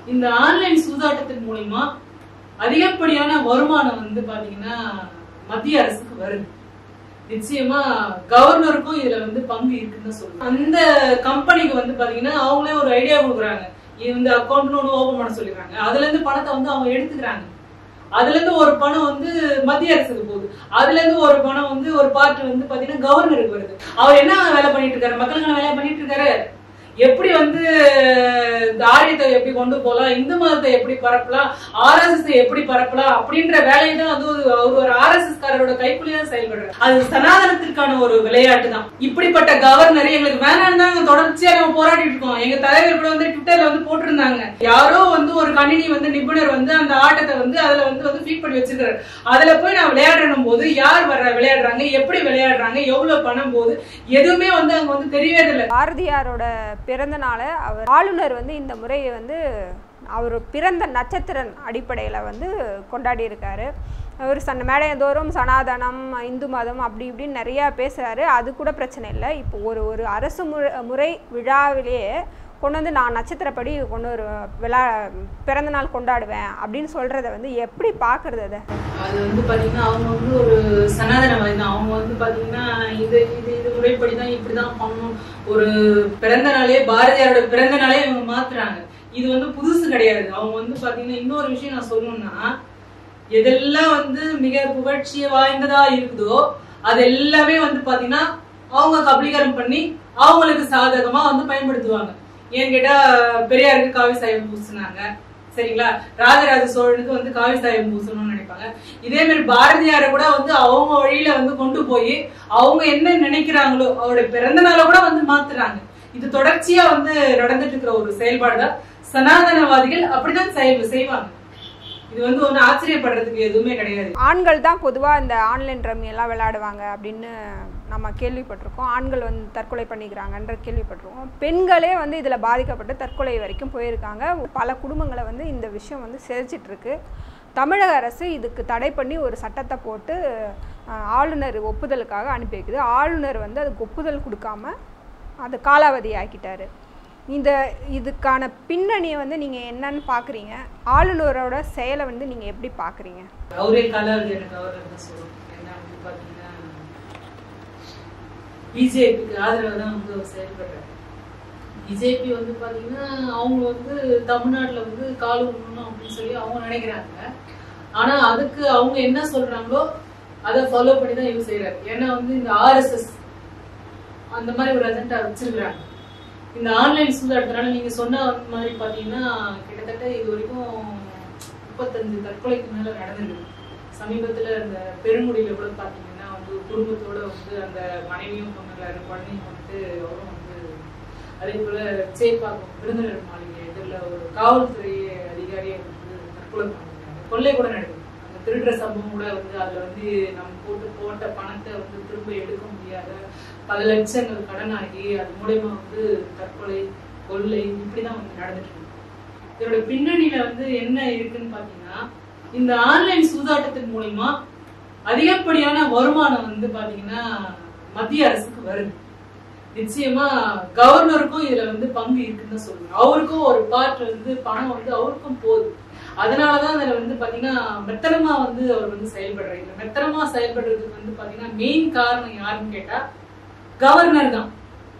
இந்த ஆன்லைன் சூதாட்டத்தின் மூலியமா அதிகப்படியான வருமானம் வந்து பாத்தீங்கன்னா மத்திய அரசுக்கு வருது நிச்சயமா கவர்னருக்கும் இதுல வந்து பங்கு இருக்குன்னு தான் சொல்லுவேன் அந்த கம்பெனிக்கு வந்து பாத்தீங்கன்னா அவங்களே ஒரு ஐடியா கொடுக்குறாங்க இந்த அக்கௌண்ட் ஒன்று ஓபன் பண்ண சொல்லிடுறாங்க அதுல இருந்து பணத்தை வந்து அவங்க எடுத்துக்கிறாங்க அதுல இருந்து ஒரு பணம் வந்து மத்திய அரசுக்கு போகுது அதுல இருந்து ஒரு பணம் வந்து ஒரு பார்ட் வந்து பாத்தீங்கன்னா கவர்னருக்கு வருது அவர் என்ன வேலை பண்ணிட்டு இருக்காரு மக்களுக்கான வேலையை பண்ணிட்டு இருக்காரு எப்படி வந்து இந்த ஆரியத்தை எப்படி கொண்டு போகலாம் இந்து மதத்தை எப்படி பரப்பலாம் ஆர்எஸ்எஸ் எப்படி பரப்பலாம் அப்படின்ற வேலையை தான் வந்து ஒரு- அவர் ஒரு ஆர்எஸ்எஸ் காரரோட கைக்குள்ளேயே தான் செயல்படுறாரு அது சனாதனத்திற்கான ஒரு விளையாட்டு தான் இப்படிப்பட்ட கவர்னர் எங்களுக்கு வேணாம் தான் தொடர்ச்சியா நம்ம போராடிட்டு இருக்கோம் எங்க தலைவர் கூட வந்து ட்விட்டர்ல வந்து போட்டிருந்தாங்க யாரோ வந்து ஒரு கணினி வந்து நிபுணர் வந்து அந்த ஆட்டத்தை வந்து அதுல வந்து வந்து ஃபீட் பண்ணி வச்சிருக்காரு அதுல போய் நான் விளையாடணும் போது யார் வர்ற விளையாடுறாங்க எப்படி விளையாடுறாங்க எவ்வளவு பணம் போகுது எதுவுமே வந்து அங்க வந்து தெரியவே இல்லை பாரதியாரோட பிறந்த நாளை அவர் ஆளுநர் வந்து இந்த முறையை வந்து அவர் பிறந்த நட்சத்திரன் அடிப்படையில் வந்து கொண்டாடி இருக்காரு அவர் சன் மேடையந்தோறும் சனாதனம் இந்து மதம் அப்படி இப்படின்னு நிறையா பேசுகிறாரு அது கூட பிரச்சனை இல்லை இப்போ ஒரு ஒரு அரசு முறை முறை விழாவிலேயே கொண்டு வந்து நான் நட்சத்திரப்படி கொண்டு ஒரு விழா பிறந்த நாள் கொண்டாடுவேன் அப்படின்னு சொல்கிறத வந்து எப்படி பார்க்குறது அதை அது வந்து பாத்தீங்கன்னா அவங்க வந்து ஒரு சனாதனவாதி தான் அவங்க வந்து பாத்தீங்கன்னா இது இது இது முறைப்படி தான் இப்படிதான் பண்ணணும் ஒரு பிறந்த நாளே பாரதியாரோட பிறந்த நாளே இவங்க மாத்துறாங்க இது வந்து புதுசு கிடையாது அவங்க வந்து பாத்தீங்கன்னா இன்னொரு விஷயம் நான் சொல்லணும்னா எதெல்லாம் வந்து மிக புகழ்ச்சி வாய்ந்ததா இருக்குதோ அது எல்லாமே வந்து பாத்தீங்கன்னா அவங்க கபலீகரம் பண்ணி அவங்களுக்கு சாதகமா வந்து பயன்படுத்துவாங்க ஏன்னு கேட்டா பெரியாருக்கு காவி சாயம் பூசினாங்க சரிங்களா ராஜராஜ சோழனுக்கு வந்து காவி சாயம் பூசணும்னு நினைப்பாங்க இதே மாதிரி பாரதியாரை கூட வந்து அவங்க வழியில வந்து கொண்டு போய் அவங்க என்ன நினைக்கிறாங்களோ அவருடைய பிறந்த நாளை கூட வந்து மாத்துறாங்க இது தொடர்ச்சியா வந்து நடந்துட்டு இருக்கிற ஒரு செயல்பாடு தான் சனாதனவாதிகள் அப்படிதான் செயல் செய்வாங்க இது வந்து ஒண்ணு ஆச்சரியப்படுறதுக்கு எதுவுமே கிடையாது ஆண்கள் தான் பொதுவாக இந்த ஆன்லைன் ரம்மி எல்லாம் விளையாடுவாங்க அப்படின்னு நம்ம கேள்விப்பட்டிருக்கோம் ஆண்கள் வந்து தற்கொலை பண்ணிக்கிறாங்கன்ற கேள்விப்பட்டிருக்கோம் பெண்களே வந்து இதில் பாதிக்கப்பட்டு தற்கொலை வரைக்கும் போயிருக்காங்க பல குடும்பங்களை வந்து இந்த விஷயம் வந்து சிதைச்சிட்டு இருக்கு தமிழக அரசு இதுக்கு தடை பண்ணி ஒரு சட்டத்தை போட்டு அஹ், ஆளுநர் ஒப்புதலுக்காக அனுப்பி வைக்குது ஆளுநர் வந்து அதுக்கு ஒப்புதல் கொடுக்காம அதை காலாவதி ஆக்கிட்டாரு இந்த இதுக்கான பின்னணியை வந்து நீங்கள் என்னன்னு பார்க்குறீங்க ஆளுநரோட செயலை வந்து நீங்கள் எப்படி பார்க்குறீங்க அவரே காலாவதி எனக்கு அவர் தான் சொல்லுவோம் என்ன வந்து பாத்தீங்கன்னா பிஜேபிக்கு ஆதரவு தான் வந்து அவர் செயல்படுறாரு பிஜேபி வந்து பாத்தீங்கன்னா அவங்க வந்து தமிழ்நாட்டுல வந்து கால் ஊனணும் அப்படின்னு சொல்லி அவங்க நினைக்கிறாங்க ஆனா அதுக்கு அவங்க என்ன சொல்றாங்களோ அதை ஃபாலோ பண்ணி தான் இவர் செய்யறாரு ஏன்னா வந்து இந்த ஆர்எஸ்எஸ் அந்த மாதிரி ஒரு அஜெண்டா வச்சிருக்கிறாங்க இந்த ஆன்லைன் சூதாட்டத்தினால நீங்க சொன்ன மாதிரி பாத்தீங்கன்னா கிட்டத்தட்ட இது வரைக்கும் முப்பத்தஞ்சு தற்கொலைக்கு மேல நடந்திருக்கு சமீபத்துல இந்த பெருங்குடியில கூட பாத்தீங்கன்னா வந்து ஒரு குடும்பத்தோட வந்து அந்த மனைவியும் கொண்டுறாரு குழந்தையும் வந்துட்டு அவரும் வந்து அதே போல சேப்பாக்கம் விருந்தினர் மாளிகை எதிரில் ஒரு காவல்துறை அதிகாரியை வந்து தற்கொலை பண்ணிருக்காங்க கொள்ளை கூட நடக்குது அந்த திருடுற சம்பவம் கூட வந்து அதுல வந்து நம்ம போட்டு போட்ட பணத்தை வந்து திரும்ப எடுக்க முடியாத பல லட்சங்கள் கடனாகி அது மூலயமா வந்து தற்கொலை கொள்ளை இப்படிதான் வந்து நடந்துட்டு இருக்கு இதோட பின்னணியில வந்து என்ன இருக்குன்னு பாத்தீங்கன்னா இந்த ஆன்லைன் சூதாட்டத்தின் மூலயமா அதிகப்படியான வருமானம் வந்து பாத்தீங்கன்னா மத்திய அரசுக்கு வருது நிச்சயமா கவர்னருக்கும் இதுல வந்து பங்கு இருக்குன்னு தான் சொல்லுவேன் அவருக்கும் ஒரு பார்ட் வந்து பணம் வந்து அவருக்கும் போகுது அதனாலதான் அதுல வந்து பாத்தீங்கன்னா மெத்தனமா வந்து அவர் வந்து செயல்படுறாரு இந்த மெத்தனமா செயல்படுறதுக்கு வந்து பாத்தீங்கன்னா மெயின் காரணம் யாருன்னு கேட்டா கவர்னர் தான்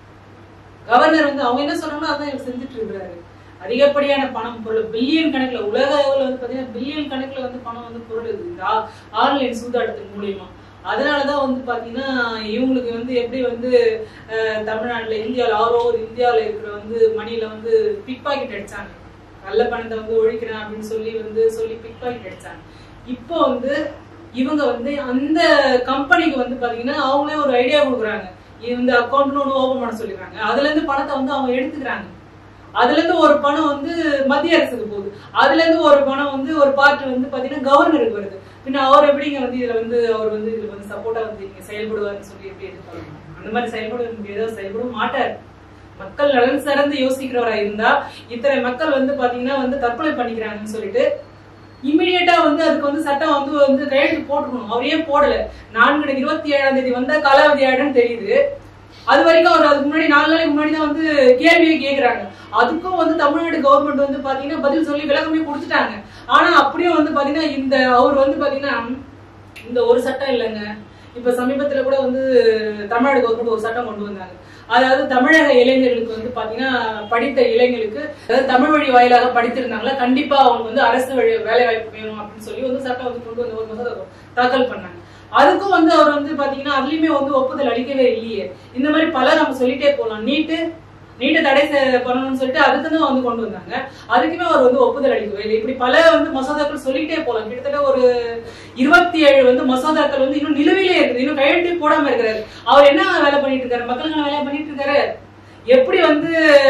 கவர்னர் வந்து அவங்க என்ன சொல்றாங்களோ அதான் இவர் செஞ்சுட்டு இருக்கிறாரு அதிகப்படியான பணம் பொருள் பில்லியன் கணக்குல உலக அளவுல வந்து பாத்தீங்கன்னா பில்லியன் கணக்குல வந்து பணம் வந்து பொருளுது இந்த ஆ- ஆன்லைன் சூதாட்டத்தின் மூலியமா அதனாலதான் வந்து பாத்தீங்கன்னா இவங்களுக்கு வந்து எப்படி வந்து அஹ், தமிழ்நாட்டுல இந்தியாவில் ஆல் ஓவர் இந்தியாவில் இருக்கிற வந்து மணியில வந்து பிக் பாக்கெட் அடிச்சாங்க கள்ள பணத்தை வந்து ஒழிக்கிறேன் அப்படின்னு சொல்லி வந்து சொல்லி பிக் பாக்கெட் அடிச்சாங்க இப்போ வந்து இவங்க வந்து அந்த கம்பெனிக்கு வந்து பாத்தீங்கன்னா அவங்களே ஒரு ஐடியா கொடுக்குறாங்க இந்த அக்கௌண்ட் ஒன்று ஓபன் பண்ண சொல்லிடுறாங்க அதுல இருந்து பணத்தை வந்து அவங்க எடுத்துக்கிறாங்க அதுல இருந்து ஒரு பணம் வந்து மத்திய அரசுக்கு போகுது அதுல இருந்து ஒரு பணம் வந்து ஒரு பார்ட் வந்து பாத்தீங்கன்னா கவர்னருக்கு வருது பின்ன அவர் எப்படிங்க வந்து இதுல வந்து அவர் வந்து இதுல வந்து சப்போர்ட்டா வந்து நீங்க செயல்படுவாருன்னு சொல்லி எப்படி எதிர்பார்க்கணும் அந்த மாதிரி செயல்பட முடியாத செயல்பட மாட்டார் மக்கள் நலன் சார்ந்து யோசிக்கிறவரா இருந்தா இத்தனை மக்கள் வந்து பாத்தீங்கன்னா வந்து தற்கொலை பண்ணிக்கிறாங்கன்னு சொல்லிட்டு இம்மிடியட்டா வந்து அதுக்கு வந்து சட்டம் வந்து வந்து கையெழுத்து போட்டுக்கணும் அவர் ஏன் போடல நான்கு இருபத்தி ஏழாம் தேதி வந்தா காலாவதி ஆயிடும்னு தெரியுது அது வரைக்கும் அவர் அதுக்கு முன்னாடி நாலு நாளைக்கு முன்னாடி தான் வந்து கேள்வியே கேக்குறாங்க அதுக்கும் வந்து தமிழ்நாடு கவர்மெண்ட் வந்து பாத்தீங்கன்னா பதில் சொல்லி விளக்கமே கொடுத்துட்டாங்க ஆனா அப்படியும் வந்து பாத்தீங்கன்னா இந்த அவர் வந்து பாத்தீங்கன்னா இந்த ஒரு சட்டம் இல்லைங்க இப்ப சமீபத்துல கூட வந்து தமிழ்நாடு கவர்மெண்ட் ஒரு சட்டம் கொண்டு வந்தாங்க அதாவது தமிழக இளைஞர்களுக்கு வந்து பாத்தீங்கன்னா படித்த இளைஞர்களுக்கு அதாவது தமிழ் வழி வாயிலாக படித்திருந்தாங்களா கண்டிப்பா அவங்க வந்து அரசு வழி வேலை வாய்ப்பு வேணும் அப்படின்னு சொல்லி வந்து சட்டம் வந்து கொண்டு வந்து ஒரு மசோதா தாக்கல் பண்ணாங்க அதுக்கும் வந்து அவர் வந்து பாத்தீங்கன்னா அதுலயுமே வந்து ஒப்புதல் அளிக்கவே இல்லையே இந்த மாதிரி பல நம்ம சொல்லிட்டே போலாம் நீட்டு நீட்டை தடை செ- பண்ணணும்னு சொல்லிட்டு அதுக்கு தான் வந்து கொண்டு வந்தாங்க அதுக்குமே அவர் வந்து ஒப்புதல் அளிக்கவே இல்லை இப்படி பல வந்து மசோதாக்கள் சொல்லிட்டே போலாம் கிட்டத்தட்ட ஒரு இருபத்தி ஏழு வந்து மசோதாக்கள் வந்து இன்னும் நிலுவையிலே இருக்குது இன்னும் கையெழுத்து போடாம இருக்கிறாரு அவர் என்ன வேலை பண்ணிட்டு இருக்காரு மக்களுக்கான வேலையை பண்ணிட்டு இருக்காரு எப்படி வந்து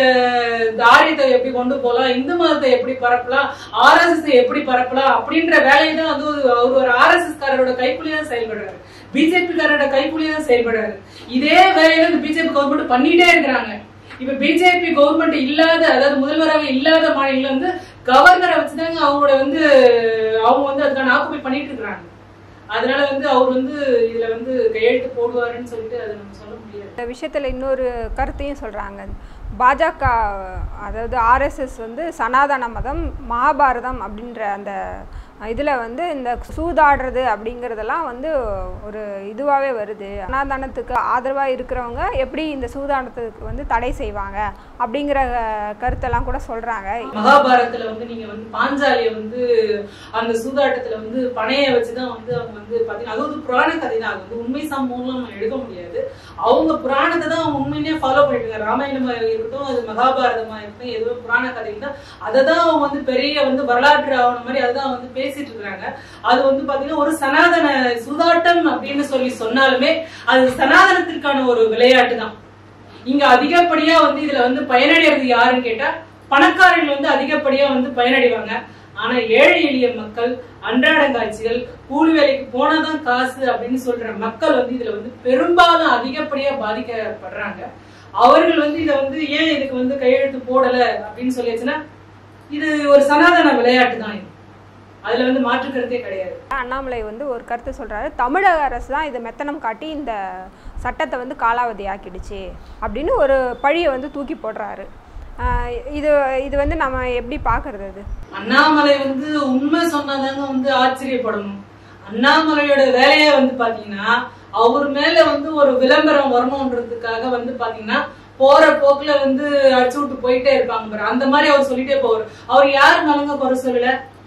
இந்த ஆரியத்தை எப்படி கொண்டு போகலாம் இந்து மதத்தை எப்படி பரப்பலாம் ஆர்எஸ்எஸ் எப்படி பரப்பலாம் அப்படின்ற வேலையை தான் வந்து ஒரு- அவர் ஒரு ஆர்எஸ்எஸ் காரரோட கைக்குள்ளேயே தான் செயல்படுறாரு பிஜேபி காரரோட கைக்குள்ளேயே தான் செயல்படுறாரு இதே வேலையில இந்த பிஜேபி கவர்மெண்ட் பண்ணிட்டே இருக்கிறாங்க இப்ப பிஜேபி கவர்மெண்ட் இல்லாத அதாவது முதல்வராக இல்லாத மாநிலம் வந்து கவர்னரை வச்சுதாங்க அவங்களோட வந்து அவங்க வந்து அதுக்கான ஆக்குபை பண்ணிட்டு இருக்காங்க அதனால வந்து அவர் வந்து இதுல வந்து கையெழுத்து போடுவாருன்னு சொல்லிட்டு அதை நம்ம சொல்ல முடியாது இந்த விஷயத்தில் இன்னொரு கருத்தையும் சொல்கிறாங்க பாஜக அதாவது ஆர்எஸ்எஸ் வந்து சனாதன மதம் மகாபாரதம் அப்படின்ற அந்த இதில் வந்து இந்த சூதாடுறது அப்படிங்கிறதெல்லாம் வந்து ஒரு இதுவாகவே வருது சனாதனத்துக்கு ஆதரவாக இருக்கிறவங்க எப்படி இந்த சூதாட்டத்துக்கு வந்து தடை செய்வாங்க அப்படிங்கிற கருத்தெல்லாம் கூட சொல்கிறாங்க மகாபாரதத்துல வந்து நீங்க வந்து பாஞ்சாலிய வந்து அந்த சூதாட்டத்துல வந்து பனைய வச்சுதான் வந்து அவங்க வந்து பாத்தீங்கன்னா அது வந்து புராண கதை தான் அது வந்து உண்மை சம்பவம்லாம் நம்ம எடுக்க முடியாது அவங்க புராணத்தை தான் அவங்க உண்மையிலேயே ஃபாலோ பண்ணிட்டு இருக்காங்க ராமாயணமா இருக்கட்டும் அது மகாபாரதமா இருக்கட்டும் எதுவும் புராண கதை தான் அதை தான் அவங்க வந்து பெரிய வந்து வரலாற்று ஆவணம் மாதிரி அதுதான் வந்து பேசிட்டு இருக்காங்க அது வந்து பாத்தீங்கன்னா ஒரு சனாதன சூதாட்டம் அப்படின்னு சொல்லி சொன்னாலுமே அது சனாதனத்திற்கான ஒரு விளையாட்டு தான் இங்க அதிகப்படியா வந்து இதுல வந்து பயனடைறது யாருன்னு கேட்டா பணக்காரர்கள் வந்து அதிகப்படியா வந்து பயனடைவாங்க ஆனா ஏழை எளிய மக்கள் அன்றாட காட்சிகள் கூலி வேலைக்கு போனாதான் காசு அப்படின்னு சொல்ற மக்கள் வந்து இதுல வந்து பெரும்பாலும் அதிகப்படியா பாதிக்கப்படுறாங்க அவர்கள் வந்து இதை வந்து ஏன் இதுக்கு வந்து கையெழுத்து போடல அப்படின்னு சொல்லியாச்சுன்னா இது ஒரு சனாதன விளையாட்டு தான் இது அதுல வந்து மாற்று கருத்தே கிடையாது அண்ணாமலை வந்து ஒரு கருத்து சொல்கிறாரு தமிழக அரசு தான் இதை மெத்தனம் காட்டி இந்த சட்டத்தை வந்து காலாவதி ஆக்கிடுச்சு அப்படின்னு ஒரு பழியை வந்து தூக்கி போடுறாரு ஆஹ் இது இது வந்து நம்ம எப்படி பார்க்கறது அது அண்ணாமலை வந்து உண்மை சொன்னாதாங்க வந்து ஆச்சரியப்படணும் அண்ணாமலையோட வேலையே வந்து பாத்தீங்கன்னா அவர் மேல வந்து ஒரு விளம்பரம் வரணுன்றதுக்காக வந்து பாத்தீங்கன்னா போற போக்குல வந்து அடிச்சு விட்டு போயிட்டே இருப்பாங்க பாரு அந்த மாதிரி அவர் சொல்லிட்டே போவார் அவர் யார் மேலங்க குறை சொல்லல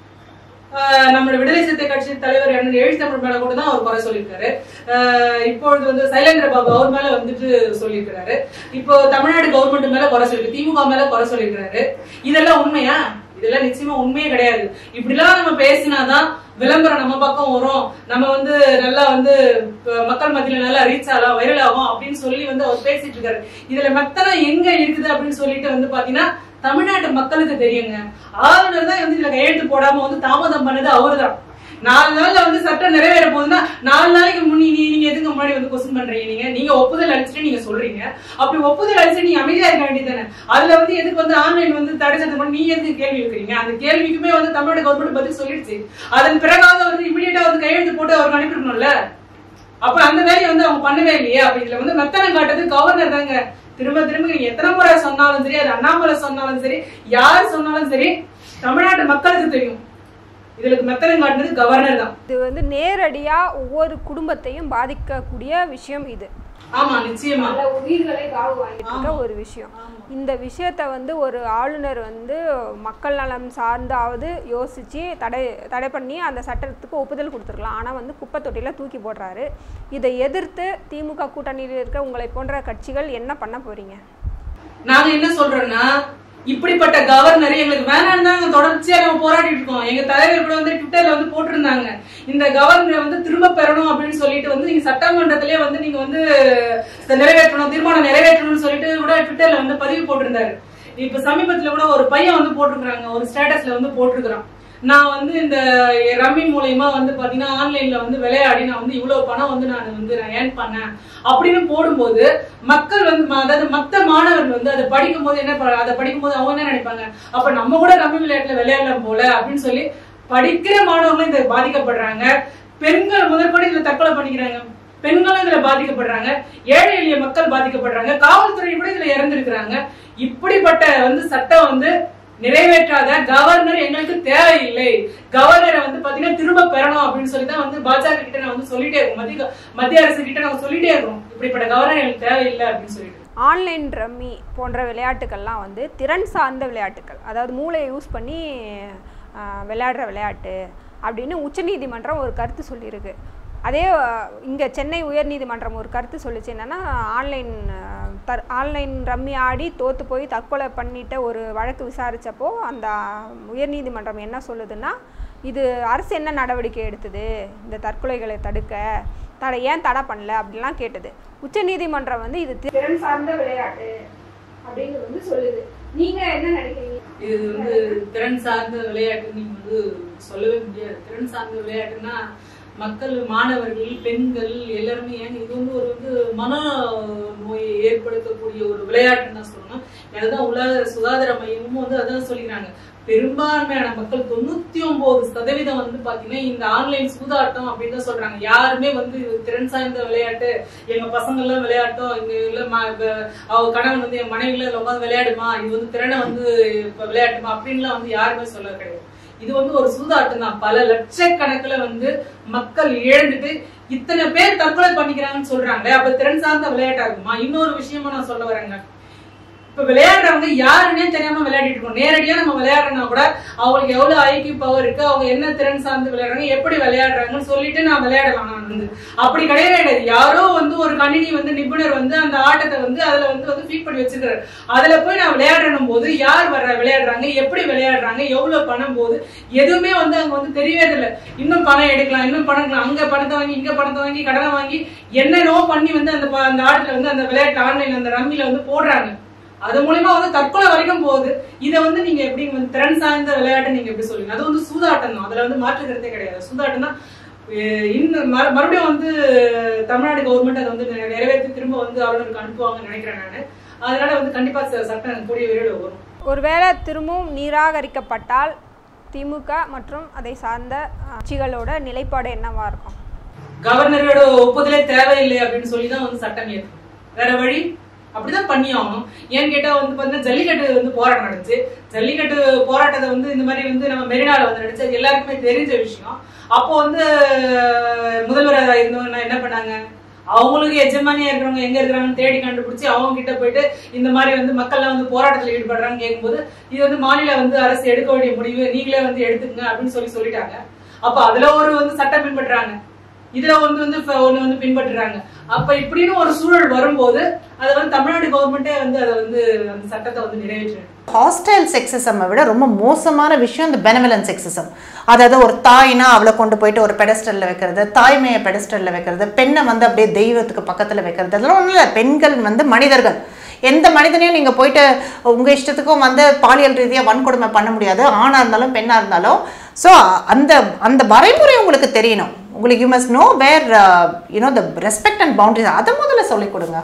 ஆஹ் நம்மளோட விடுதலை சிறுத்தை கட்சி தலைவர் அண்ணன் எழுத்தமிழ் மேல கூட தான் அவர் குறை சொல்லியிருக்காரு ஆஹ் இப்பொழுது வந்து சைலேந்திர பாபு அவர் மேல வந்துட்டு சொல்லியிருக்கிறாரு இப்போ தமிழ்நாடு கவர்மெண்ட் மேல குறை சொல்லிருக்கு திமுக மேல குறை சொல்லியிருக்கிறாரு இதெல்லாம் உண்மையா இதெல்லாம் நிச்சயமா உண்மையே கிடையாது இப்படிலாம் நம்ம பேசினாதான் விளம்பரம் நம்ம பக்கம் வரும் நம்ம வந்து நல்லா வந்து இப்ப மக்கள் மத்தியில நல்லா ரீச் ஆகலாம் வைரல் ஆகும் அப்படின்னு சொல்லி வந்து அவர் பேசிட்டு இருக்காரு இதுல மெத்தனம் எங்க இருக்குது அப்படின்னு சொல்லிட்டு வந்து பாத்தீங்கன்னா தமிழ்நாட்டு மக்களுக்கு தெரியுங்க ஆளுநர் தான் வந்து இதுல கையெழுத்து போடாம வந்து தாமதம் பண்ணது அவர்தான் நாலு நாள்ல வந்து சட்டம் நிறைவேற போகுதுன்னா நாலு நாளைக்கு முன்னி நீ- நீங்க எதுக்கு முன்னாடி வந்து கொஸ்டின் பண்றீங்க நீங்க நீங்க ஒப்புதல் அளிச்சுட்டு நீங்க சொல்றீங்க அப்படி ஒப்புதல் அளிச்சுட்டு நீங்க அமைதியா இருக்க வேண்டியதானே அதுல வந்து எதுக்கு வந்து ஆன்லைன் வந்து தடை சட்டம் பண்ணி நீங்க எதுக்கு கேள்வி வைக்கிறீங்க அந்த கேள்விக்குமே வந்து தமிழ்நாடு கவர்மெண்ட் பதில் சொல்லிடுச்சு அதன் பிறகாவது வந்து இமீடியட்டா வந்து கையெழுத்து போட்டு அவருக்கு அனுப்பிடணும்ல அப்ப அந்த வேலையை வந்து அவங்க பண்ணவே இல்லையே அப்ப இதுல வந்து மெத்தனம் காட்டுறது கவர்னர் தாங்க திரும்ப திரும்ப நீங்க எத்தனை முறை சொன்னாலும் சரி அது அண்ணாமலை சொன்னாலும் சரி யார் சொன்னாலும் சரி தமிழ்நாட்டு மக்களுக்கு தெரியும் இதுக்கு மெத்தனம் காட்டுனது கவர்னர் தான் இது வந்து நேரடியாக ஒவ்வொரு குடும்பத்தையும் பாதிக்கக்கூடிய விஷயம் இது ஆமா நிச்சயமா பல உயிர்களை காவு வாங்கிட்டு இருக்க ஆமா. ஒரு விஷயம் இந்த விஷயத்த வந்து ஒரு ஆளுநர் வந்து மக்கள் நலம் சார்ந்தாவது யோசிச்சு தடை தடை பண்ணி அந்த சட்டத்துக்கு ஒப்புதல் கொடுத்துருக்கலாம் ஆனால் வந்து குப்பை தொட்டியில தூக்கி போடுறாரு இதை எதிர்த்து திமுக கூட்டணியில் இருக்க உங்களை போன்ற கட்சிகள் என்ன பண்ண போறீங்க நாங்க என்ன சொல்றோம்னா இப்படிப்பட்ட கவர்னர் எங்களுக்கு வேணாம்னு நாங்க தொடர்ச்சியா நம்ம போராடிட்டு இருக்கோம் எங்க தலைவர் கூட வந்து ட்விட்டர்ல வந்து போட்டிருந்தாங்க இந்த கவர்னரை வந்து திரும்ப பெறணும் அப்படின்னு சொல்லிட்டு வந்து நீங்க சட்டமன்றத்திலே வந்து நீங்க வந்து இதை நிறைவேற்றணும் தீர்மானம் நிறைவேற்றணும்னு சொல்லிட்டு கூட ட்விட்டர்ல வந்து பதிவு போட்டிருந்தாரு இப்ப சமீபத்துல கூட ஒரு பையன் வந்து போட்டிருக்காங்க ஒரு ஸ்டேட்டஸ்ல வந்து போட்டிருக்கிறான் நான் வந்து இந்த ரம்மி மூலயமா வந்து பாத்தீங்கன்னா ஆன்லைன்ல வந்து விளையாடி நான் வந்து இவ்வளவு பணம் வந்து நான் வந்து நான் ஏர்ன் பண்ணேன் அப்படின்னு போடும்போது மக்கள் வந்து ம- அதாவது மத்த மாணவர்கள் வந்து அதை படிக்கும் போது என்ன ப- அதை படிக்கும் போது அவங்க என்ன நினைப்பாங்க அப்ப நம்ம கூட ரம்மி விளையாட்டுல விளையாடலாம் போல அப்படின்னு சொல்லி படிக்கிற மாணவர்களும் இதை பாதிக்கப்படுறாங்க பெண்கள் முதற்கொண்டு இதுல தற்கொலை பண்ணிக்கிறாங்க பெண்களும் இதுல பாதிக்கப்படுறாங்க ஏழை எளிய மக்கள் பாதிக்கப்படுறாங்க காவல்துறை கூட இதுல இறந்திருக்கிறாங்க இப்படிப்பட்ட வந்து சட்டம் வந்து நிறைவேற்றாத கவர்னர் எங்களுக்கு தேவையில்லை கவர்னரை வந்து பாத்தீங்கன்னா திரும்ப பெறணும் அப்படின்னு சொல்லி தான் வந்து பாஜக கிட்ட நான் வந்து சொல்லிட்டே இருக்கோம் மத்திய மத்திய அரசு கிட்ட நான் சொல்லிட்டே இருக்கோம் இப்படிப்பட்ட கவர்னர் எங்களுக்கு தேவையில்லை அப்படின்னு சொல்லிட்டு ஆன்லைன் ரம்மி போன்ற விளையாட்டுக்கள்லாம் வந்து திறன் சார்ந்த விளையாட்டுகள் அதாவது மூளையை யூஸ் பண்ணி ஆஹ், விளையாடுற விளையாட்டு அப்படின்னு உச்சநீதிமன்றம் ஒரு கருத்து சொல்லியிருக்கு அதே இங்கே சென்னை உயர்நீதிமன்றம் ஒரு கருத்து சொல்லிச்சு என்னென்னா ஆன்லைன் ஆஹ், தர் ஆன்லைன் ரம்மி ஆடி தோற்று போய் தற்கொலை பண்ணிட்ட ஒரு வழக்கு விசாரித்தப்போ அந்த உயர்நீதிமன்றம் என்ன சொல்லுதுன்னா இது அரசு என்ன நடவடிக்கை எடுத்தது இந்த தற்கொலைகளை தடுக்க தடை ஏன் தடை பண்ணல அப்படிலாம் கேட்டது உச்சநீதிமன்றம் வந்து இது திறன் சார்ந்த விளையாட்டு அப்படின்னு வந்து சொல்லுது நீங்க என்ன நினைக்கிறீங்க இது வந்து திறன் சார்ந்த விளையாட்டு நீங்க வந்து சொல்லவே முடியாது திறன் சார்ந்த விளையாட்டுன்னா மக்கள் மாணவர்கள் பெண்கள் எல்லாருமே ஏங்க இது வந்து ஒரு வந்து மன நோயை ஏற்படுத்தக்கூடிய ஒரு விளையாட்டுன்னு தான் சொல்லணும் அதுதான் உலக சுகாதார மையமும் வந்து அதான் சொல்லிக்கிறாங்க பெரும்பான்மையான மக்கள் தொண்ணூத்தி ஒன்பது சதவீதம் வந்து பாத்தீங்கன்னா இந்த ஆன்லைன் சூதாட்டம் அப்படின்னு தான் சொல்றாங்க யாருமே வந்து இது திறன் சார்ந்த விளையாட்டு எங்க பசங்க எல்லாம் விளையாட்டும் இங்க இல்ல ம- வ- அவ கணவன் வந்து என் மனைவில உட்காந்து விளையாடுமா இது வந்து திறனை வந்து இப்ப விளையாட்டுமா அப்படின்லாம் வந்து யாருமே சொல்ல கிடையாது இது வந்து ஒரு சூதாட்டம் தான் பல லட்சக்கணக்குல வந்து மக்கள் இழந்துட்டு இத்தனை பேர் தற்கொலை பண்ணிக்கிறாங்கன்னு சொல்றாங்களே அப்ப திறன் சார்ந்த விளையாட்டா இருக்குமா இன்னொரு விஷயமும் நான் சொல்ல வரேங்க இப்ப விளையாடுறவங்க யாருன்னே தெரியாம விளையாடிட்டு இருக்கோம் நேரடியா நம்ம விளையாடுறனா கூட அவங்களுக்கு எவ்வளவு ஐக்கிய பவர் இருக்கு அவங்க என்ன திறன் சார்ந்து விளையாடுறாங்க எப்படி விளையாடுறாங்கன்னு சொல்லிட்டு நான் விளையாடலாம் நான் வந்து அப்படி கிடையவே கிடையாது யாரோ வந்து ஒரு கணினி வந்து நிபுணர் வந்து அந்த ஆட்டத்தை வந்து அதுல வந்து வந்து ஃபீட் பண்ணி வச்சிருக்காரு அதுல போய் நான் விளையாடணும் போது யார் வர்ற விளையாடுறாங்க எப்படி விளையாடுறாங்க எவ்வளவு பணம் போகுது எதுவுமே வந்து அங்க வந்து தெரியவே இல்லை இன்னும் பணம் எடுக்கலாம் இன்னும் பணம் எடுக்கலாம் அங்க பணத்தை வாங்கி இங்க பணத்தை வாங்கி கடனை வாங்கி என்னென்னவோ பண்ணி வந்து அந்த ப- அந்த ஆட்டுல வந்து அந்த விளையாட்டு ஆன்லைன் அந்த ரம்மில வந்து போடுறாங்க அது மூலியமா வந்து தற்கொலை வரைக்கும் போகுது இதை வந்து நீங்க எப்படி வந்து திறன் சார்ந்த விளையாட்டு நீங்க எப்படி சொல்லுங்க அது வந்து சூதாட்டம் தான் அதுல வந்து மாற்று கருத்தே கிடையாது சூதாட்டம் தான் அஹ் இன்னும் மறு- மறுபடியும் வந்து தமிழ்நாடு கவர்மெண்ட் அதை வந்து நிறை- நிறைவேற்றி திரும்ப வந்து ஆளுநருக்கு அனுப்புவாங்கன்னு நினைக்கிறேன் நானு அதனால வந்து கண்டிப்பா ச- சட்டம் கூடிய விரைவில் வரும் ஒருவேளை திரும்பவும் நிராகரிக்கப்பட்டால் திமுக மற்றும் அதை சார்ந்த அஹ், கட்சிகளோட நிலைப்பாடு என்னவா இருக்கும் கவர்னரோட ஒப்புதலே தேவையில்லை அப்படின்னு சொல்லி தான் வந்து சட்டம் ஏற்கும் வேற வழி அப்படிதான் பண்ணி ஆகணும் ஏன்னு கேட்டா வந்து பாத்தீங்கன்னா ஜல்லிக்கட்டு வந்து போராட்டம் நடந்துச்சு ஜல்லிக்கட்டு போராட்டத்தை வந்து இந்த மாதிரி வந்து நம்ம மெரினால வந்து நடந்துச்சு அது எல்லாருக்குமே தெரிஞ்ச விஷயம் அப்போ வந்து முதல்வராக இருந்தவங்க என்ன பண்ணாங்க அவங்களுக்கு எஜமானியா இருக்கிறவங்க எங்க இருக்கிறாங்கன்னு தேடி கண்டுபிடிச்சு அவங்க கிட்ட போயிட்டு இந்த மாதிரி வந்து மக்கள்லாம் வந்து போராட்டத்துல ஈடுபடுறாங்க கேட்கும்போது இது வந்து மாநில வந்து அரசு எடுக்க வேண்டிய முடிவு நீங்களே வந்து எடுத்துக்கங்க அப்படின்னு சொல்லி சொல்லிட்டாங்க அப்ப அதுல ஒரு வந்து சட்டம் பின்பற்றுறாங்க இதுல வந்து வந்து இப்ப ஒண்ணு வந்து பின்பற்றுறாங்க அப்ப இப்படின்னு ஒரு சூழல் வரும்போது அதை வந்து தமிழ்நாடு கவர்மெண்டே வந்து அதை வந்து அந்த சட்டத்தை வந்து நிறைவேற்று ஹாஸ்டைல் செக்ஸிசமை விட ரொம்ப மோசமான விஷயம் இந்த பெனவலன் செக்ஸிசம் அதாவது ஒரு தாய்னா அவளை கொண்டு போயிட்டு ஒரு பெடஸ்டலில் வைக்கிறது தாய்மையை பெடஸ்டலில் வைக்கிறது பெண்ணை வந்து அப்படியே தெய்வத்துக்கு பக்கத்தில் வைக்கிறது அதெல்லாம் ஒன்றும் இல்லை பெண்கள் வந்து மனிதர்கள் எந்த மனிதனையும் நீங்கள் போயிட்டு உங்கள் இஷ்டத்துக்கும் வந்து பாலியல் ரீதியாக வன்கொடுமை பண்ண முடியாது ஆணாக இருந்தாலும் பெண்ணாக இருந்தாலும் ஸோ அந்த அந்த வரைமுறை உங்களுக்கு தெரியணும் உங்களுக்கு you must know where you know the respect and boundaries அதை முதல்ல சொல்லிக் கொடுங்க